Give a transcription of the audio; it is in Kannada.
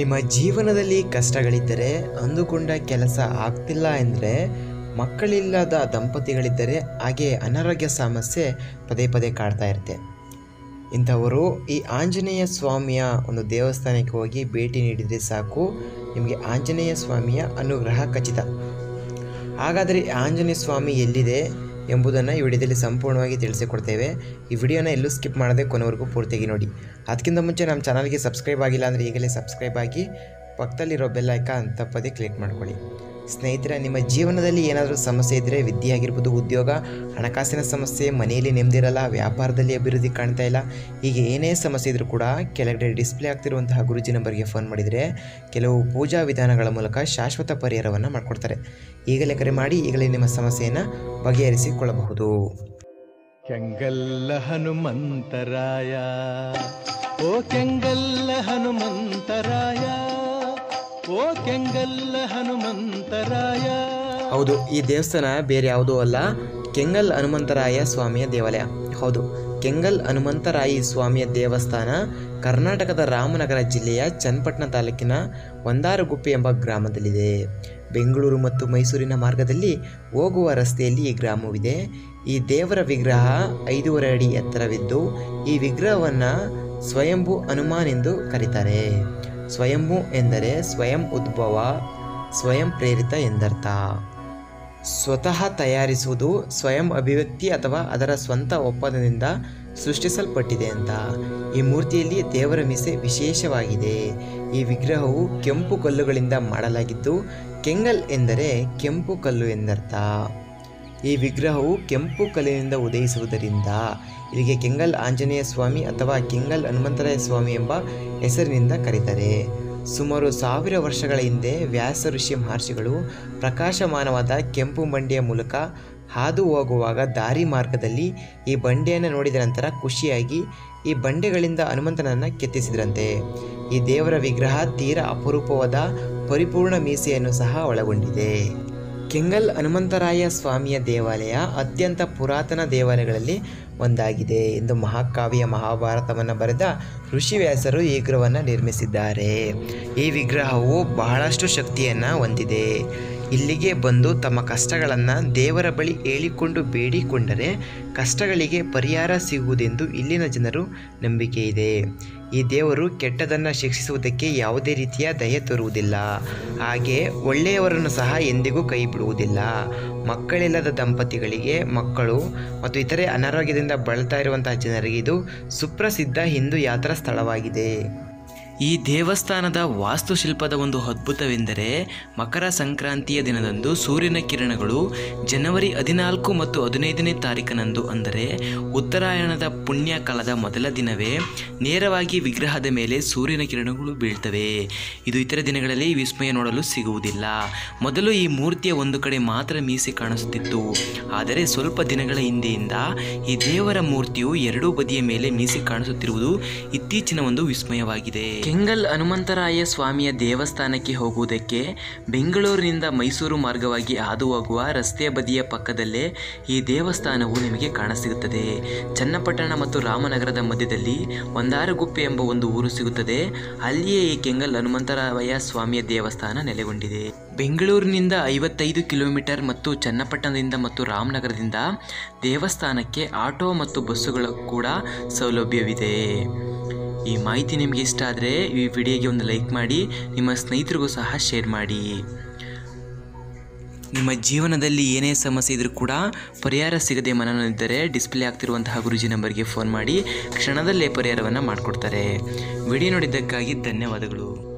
ನಿಮ್ಮ ಜೀವನದಲ್ಲಿ ಕಷ್ಟಗಳಿದ್ದರೆ ಅಂದುಕೊಂಡ ಕೆಲಸ ಆಗ್ತಿಲ್ಲ ಎಂದರೆ ಮಕ್ಕಳಿಲ್ಲದ ದಂಪತಿಗಳಿದ್ದರೆ ಹಾಗೆ ಅನಾರೋಗ್ಯ ಸಮಸ್ಯೆ ಪದೇ ಪದೇ ಕಾಡ್ತಾ ಇರುತ್ತೆ ಇಂಥವರು ಈ ಆಂಜನೇಯ ಸ್ವಾಮಿಯ ಒಂದು ದೇವಸ್ಥಾನಕ್ಕೆ ಹೋಗಿ ಭೇಟಿ ನೀಡಿದರೆ ಸಾಕು ನಿಮಗೆ ಆಂಜನೇಯ ಸ್ವಾಮಿಯ ಅನುಗ್ರಹ ಖಚಿತ ಹಾಗಾದರೆ ಈ ಆಂಜನೇಯ ಸ್ವಾಮಿ ಎಲ್ಲಿದೆ ಎಂಬುದನ್ನು ಈ ವಿಡಿಯೋದಲ್ಲಿ ಸಂಪೂರ್ಣವಾಗಿ ತಿಳಿಸಿಕೊಡ್ತೇವೆ ಈ ವಿಡಿಯೋನ ಎಲ್ಲೂ ಸ್ಕಿಪ್ ಮಾಡದೆ ಕೊನೆವರೆಗೂ ಪೂರ್ತಿಯಾಗಿ ನೋಡಿ ಅದಕ್ಕಿಂತ ಮುಂಚೆ ನಮ್ಮ ಚಾನಲ್ಗೆ ಸಬ್ಸ್ಕ್ರೈಬ್ ಆಗಿಲ್ಲ ಅಂದರೆ ಈಗಲೇ ಸಬ್ಸ್ಕ್ರೈಬ್ ಆಗಿ ಪಕ್ಕದಲ್ಲಿರೋ ಬೆಲ್ ಐಕಾನ್ ತಪ್ಪದೇ ಕ್ಲಿಕ್ ಮಾಡ್ಕೊಳ್ಳಿ ಸ್ನೇಹಿತರೆ ನಿಮ್ಮ ಜೀವನದಲ್ಲಿ ಏನಾದರೂ ಸಮಸ್ಯೆ ಇದ್ದರೆ ವಿದ್ಯೆ ಆಗಿರ್ಬೋದು ಉದ್ಯೋಗ ಹಣಕಾಸಿನ ಸಮಸ್ಯೆ ಮನೆಯಲ್ಲಿ ನೆಮ್ಮದಿರಲ್ಲ ವ್ಯಾಪಾರದಲ್ಲಿ ಅಭಿವೃದ್ಧಿ ಕಾಣ್ತಾ ಇಲ್ಲ ಹೀಗೆ ಏನೇ ಸಮಸ್ಯೆ ಇದ್ದರೂ ಕೂಡ ಕೆಳಗಡೆ ಡಿಸ್ಪ್ಲೇ ಆಗ್ತಿರುವಂತಹ ಗುರುಜಿ ನಂಬರ್ಗೆ ಫೋನ್ ಮಾಡಿದರೆ ಕೆಲವು ಪೂಜಾ ವಿಧಾನಗಳ ಮೂಲಕ ಶಾಶ್ವತ ಪರಿಹಾರವನ್ನು ಮಾಡಿಕೊಡ್ತಾರೆ ಈಗಲೇ ಕರೆ ಮಾಡಿ ಈಗಲೇ ನಿಮ್ಮ ಸಮಸ್ಯೆಯನ್ನು ಬಗೆಹರಿಸಿಕೊಳ್ಳಬಹುದು ಕೆಂಗಲ್ಲ ಹನುಮಂತರಾಯ ಓ ಕೆಂಗಲ್ಲ ಹನುಮಂತರಾಯ ಓ ಕೆಂಗಲ್ಲ ಹನುಮಂತರಾಯ ಹೌದು ಈ ದೇವಸ್ಥಾನ ಬೇರೆ ಯಾವುದೂ ಅಲ್ಲ ಕೆಂಗಲ್ ಹನುಮಂತರಾಯ ಸ್ವಾಮಿಯ ದೇವಾಲಯ ಹೌದು ಕೆಂಗಲ್ ಹನುಮಂತರಾಯಿ ಸ್ವಾಮಿಯ ದೇವಸ್ಥಾನ ಕರ್ನಾಟಕದ ರಾಮನಗರ ಜಿಲ್ಲೆಯ ಚನ್ನಪಟ್ಟಣ ತಾಲೂಕಿನ ಒಂದಾರಗುಪ್ಪೆ ಎಂಬ ಗ್ರಾಮದಲ್ಲಿದೆ ಬೆಂಗಳೂರು ಮತ್ತು ಮೈಸೂರಿನ ಮಾರ್ಗದಲ್ಲಿ ಹೋಗುವ ರಸ್ತೆಯಲ್ಲಿ ಈ ಗ್ರಾಮವಿದೆ ಈ ದೇವರ ವಿಗ್ರಹ ಐದೂವರೆ ಅಡಿ ಎತ್ತರವಿದ್ದು ಈ ವಿಗ್ರಹವನ್ನು ಸ್ವಯಂಭೂ ಹನುಮಾನ್ ಎಂದು ಕರೀತಾರೆ ಸ್ವಯಂಭೂ ಎಂದರೆ ಸ್ವಯಂ ಉದ್ಭವ ಸ್ವಯಂ ಪ್ರೇರಿತ ಎಂದರ್ಥ ಸ್ವತಃ ತಯಾರಿಸುವುದು ಸ್ವಯಂ ಅಭಿವ್ಯಕ್ತಿ ಅಥವಾ ಅದರ ಸ್ವಂತ ಒಪ್ಪಂದದಿಂದ ಸೃಷ್ಟಿಸಲ್ಪಟ್ಟಿದೆ ಅಂತ ಈ ಮೂರ್ತಿಯಲ್ಲಿ ದೇವರ ಮೀಸೆ ವಿಶೇಷವಾಗಿದೆ ಈ ವಿಗ್ರಹವು ಕೆಂಪು ಕಲ್ಲುಗಳಿಂದ ಮಾಡಲಾಗಿದ್ದು ಕೆಂಗಲ್ ಎಂದರೆ ಕೆಂಪು ಕಲ್ಲು ಎಂದರ್ಥ ಈ ವಿಗ್ರಹವು ಕೆಂಪು ಕಲ್ಲಿನಿಂದ ಉದಯಿಸುವುದರಿಂದ ಇಲ್ಲಿಗೆ ಕೆಂಗಲ್ ಆಂಜನೇಯ ಸ್ವಾಮಿ ಅಥವಾ ಕೆಂಗಲ್ ಹನುಮಂತರಾಯ ಸ್ವಾಮಿ ಎಂಬ ಹೆಸರಿನಿಂದ ಕರೀತಾರೆ ಸುಮಾರು ಸಾವಿರ ವರ್ಷಗಳ ಹಿಂದೆ ವ್ಯಾಸ ಋಷಿ ಮಹರ್ಷಿಗಳು ಪ್ರಕಾಶಮಾನವಾದ ಕೆಂಪು ಬಂಡೆಯ ಮೂಲಕ ಹಾದು ಹೋಗುವಾಗ ದಾರಿ ಮಾರ್ಗದಲ್ಲಿ ಈ ಬಂಡೆಯನ್ನು ನೋಡಿದ ನಂತರ ಖುಷಿಯಾಗಿ ಈ ಬಂಡೆಗಳಿಂದ ಹನುಮಂತನನ್ನು ಕೆತ್ತಿಸಿದ್ರಂತೆ ಈ ದೇವರ ವಿಗ್ರಹ ತೀರ ಅಪರೂಪವಾದ ಪರಿಪೂರ್ಣ ಮೀಸೆಯನ್ನು ಸಹ ಒಳಗೊಂಡಿದೆ ಕೆಂಗಲ್ ಹನುಮಂತರಾಯ ಸ್ವಾಮಿಯ ದೇವಾಲಯ ಅತ್ಯಂತ ಪುರಾತನ ದೇವಾಲಯಗಳಲ್ಲಿ ಒಂದಾಗಿದೆ ಎಂದು ಮಹಾಕಾವ್ಯ ಮಹಾಭಾರತವನ್ನು ಬರೆದ ಋಷಿವ್ಯಾಸರು ಈ ವಿಗ್ರಹವನ್ನು ನಿರ್ಮಿಸಿದ್ದಾರೆ ಈ ವಿಗ್ರಹವು ಬಹಳಷ್ಟು ಶಕ್ತಿಯನ್ನು ಹೊಂದಿದೆ ಇಲ್ಲಿಗೆ ಬಂದು ತಮ್ಮ ಕಷ್ಟಗಳನ್ನು ದೇವರ ಬಳಿ ಹೇಳಿಕೊಂಡು ಬೇಡಿಕೊಂಡರೆ ಕಷ್ಟಗಳಿಗೆ ಪರಿಹಾರ ಸಿಗುವುದೆಂದು ಇಲ್ಲಿನ ಜನರು ನಂಬಿಕೆ ಇದೆ ಈ ದೇವರು ಕೆಟ್ಟದನ್ನು ಶಿಕ್ಷಿಸುವುದಕ್ಕೆ ಯಾವುದೇ ರೀತಿಯ ದಯೆ ತೋರುವುದಿಲ್ಲ ಹಾಗೆ ಒಳ್ಳೆಯವರನ್ನು ಸಹ ಎಂದಿಗೂ ಕೈ ಬಿಡುವುದಿಲ್ಲ ಮಕ್ಕಳಿಲ್ಲದ ದಂಪತಿಗಳಿಗೆ ಮಕ್ಕಳು ಮತ್ತು ಇತರೆ ಅನಾರೋಗ್ಯದಿಂದ ಬಳಲ್ತಾ ಇರುವಂತಹ ಜನರಿಗೆ ಇದು ಸುಪ್ರಸಿದ್ಧ ಹಿಂದೂ ಯಾತ್ರಾ ಸ್ಥಳವಾಗಿದೆ ಈ ದೇವಸ್ಥಾನದ ವಾಸ್ತುಶಿಲ್ಪದ ಒಂದು ಅದ್ಭುತವೆಂದರೆ ಮಕರ ಸಂಕ್ರಾಂತಿಯ ದಿನದಂದು ಸೂರ್ಯನ ಕಿರಣಗಳು ಜನವರಿ ಹದಿನಾಲ್ಕು ಮತ್ತು ಹದಿನೈದನೇ ತಾರೀಕಿನಂದು ಅಂದರೆ ಉತ್ತರಾಯಣದ ಪುಣ್ಯ ಕಾಲದ ಮೊದಲ ದಿನವೇ ನೇರವಾಗಿ ವಿಗ್ರಹದ ಮೇಲೆ ಸೂರ್ಯನ ಕಿರಣಗಳು ಬೀಳ್ತವೆ ಇದು ಇತರ ದಿನಗಳಲ್ಲಿ ಈ ವಿಸ್ಮಯ ನೋಡಲು ಸಿಗುವುದಿಲ್ಲ ಮೊದಲು ಈ ಮೂರ್ತಿಯ ಒಂದು ಕಡೆ ಮಾತ್ರ ಮೀಸೆ ಕಾಣಿಸುತ್ತಿತ್ತು ಆದರೆ ಸ್ವಲ್ಪ ದಿನಗಳ ಹಿಂದೆಯಿಂದ ಈ ದೇವರ ಮೂರ್ತಿಯು ಎರಡೂ ಬದಿಯ ಮೇಲೆ ಮೀಸೆ ಕಾಣಿಸುತ್ತಿರುವುದು ಇತ್ತೀಚಿನ ಒಂದು ವಿಸ್ಮಯವಾಗಿದೆ ಕೆಂಗಲ್ ಹನುಮಂತರಾಯ ಸ್ವಾಮಿಯ ದೇವಸ್ಥಾನಕ್ಕೆ ಹೋಗುವುದಕ್ಕೆ ಬೆಂಗಳೂರಿನಿಂದ ಮೈಸೂರು ಮಾರ್ಗವಾಗಿ ಹಾದು ಹೋಗುವ ರಸ್ತೆಯ ಬದಿಯ ಪಕ್ಕದಲ್ಲೇ ಈ ದೇವಸ್ಥಾನವು ನಿಮಗೆ ಕಾಣಸಿಗುತ್ತದೆ ಚನ್ನಪಟ್ಟಣ ಮತ್ತು ರಾಮನಗರದ ಮಧ್ಯದಲ್ಲಿ ಒಂದಾರಗುಪ್ಪೆ ಎಂಬ ಒಂದು ಊರು ಸಿಗುತ್ತದೆ ಅಲ್ಲಿಯೇ ಈ ಕೆಂಗಲ್ ಹನುಮಂತರಾಯ ಸ್ವಾಮಿಯ ದೇವಸ್ಥಾನ ನೆಲೆಗೊಂಡಿದೆ ಬೆಂಗಳೂರಿನಿಂದ ಐವತ್ತೈದು ಕಿಲೋಮೀಟರ್ ಮತ್ತು ಚನ್ನಪಟ್ಟಣದಿಂದ ಮತ್ತು ರಾಮನಗರದಿಂದ ದೇವಸ್ಥಾನಕ್ಕೆ ಆಟೋ ಮತ್ತು ಬಸ್ಸುಗಳ ಕೂಡ ಸೌಲಭ್ಯವಿದೆ ಈ ಮಾಹಿತಿ ನಿಮಗೆ ಇಷ್ಟ ಆದರೆ ಈ ವಿಡಿಯೋಗೆ ಒಂದು ಲೈಕ್ ಮಾಡಿ ನಿಮ್ಮ ಸ್ನೇಹಿತರಿಗೂ ಸಹ ಶೇರ್ ಮಾಡಿ ನಿಮ್ಮ ಜೀವನದಲ್ಲಿ ಏನೇ ಸಮಸ್ಯೆ ಇದ್ರೂ ಕೂಡ ಪರಿಹಾರ ಸಿಗದೆ ಮನನೊಂದಿದ್ದರೆ ಡಿಸ್ಪ್ಲೇ ಆಗ್ತಿರುವಂತಹ ಗುರುಜಿ ನಂಬರ್ಗೆ ಫೋನ್ ಮಾಡಿ ಕ್ಷಣದಲ್ಲೇ ಪರಿಹಾರವನ್ನು ಮಾಡಿಕೊಡ್ತಾರೆ ವಿಡಿಯೋ ನೋಡಿದ್ದಕ್ಕಾಗಿ ಧನ್ಯವಾದಗಳು